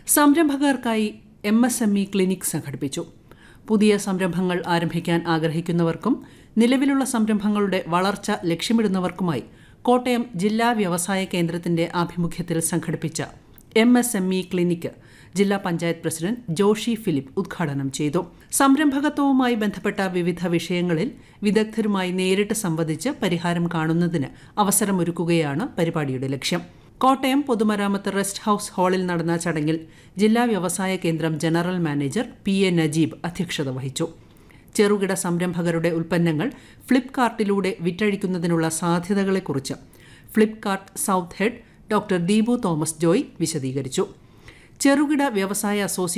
സംരംഭകർക്കായി M S M E clinic സംഘടിപ്പിച്ചു പുതിയ സംരംഭങ്ങൾ ആരംഭിക്കാൻ ആഗ്രഹിക്കുന്നവർക്കും നിലവിലുള്ള സംരംഭങ്ങളുടെ വളർച്ച ലക്ഷ്യമിടുന്നവർക്കുമായി കോട്ടയം ജില്ലാ വ്യവസായ കേന്ദ്രത്തിന്റെ ആഭിമുഖ്യത്തിൽ സംഘടിപ്പിച്ച M S M E clinic ജില്ലാ പഞ്ചായത്ത് പ്രസിഡന്റ് ജോഷി ഫിലിപ്പ് ഉദ്ഘാടനം ചെയ്തു സംരംഭകത്വവുമായി ബന്ധപ്പെട്ട വിവിധ വിഷയങ്ങളിൽ വിദഗ്ധരുമായി നേരിട്ട് സംവദിച്ച് പരിഹാരം കാണുന്നതിന് അവസരമൊരുക്കുകയാണ് പരിപാടിയുടെ ലക്ഷ്യം കോട്ടയം പൊതുമരാമത്ത് റെസ്റ്റ് ഹൌസ് ഹാളിൽ നടന്ന ചടങ്ങിൽ ജില്ലാ വ്യവസായ കേന്ദ്രം general manager P A Najeeb അധ്യക്ഷത വഹിച്ചു ചെറുകിട സംരംഭകരുടെ ഉൽപ്പന്നങ്ങൾ ഫ്ലിപ്കാർട്ടിലൂടെ വിറ്റഴിക്കുന്നതിനുള്ള സാധ്യതകളെക്കുറിച്ച് Flipkart south head doctor Deepu Thomas Joy വിശദീകരിച്ചു ചെറുകിട വ്യവസായ അസോസിയേഷൻ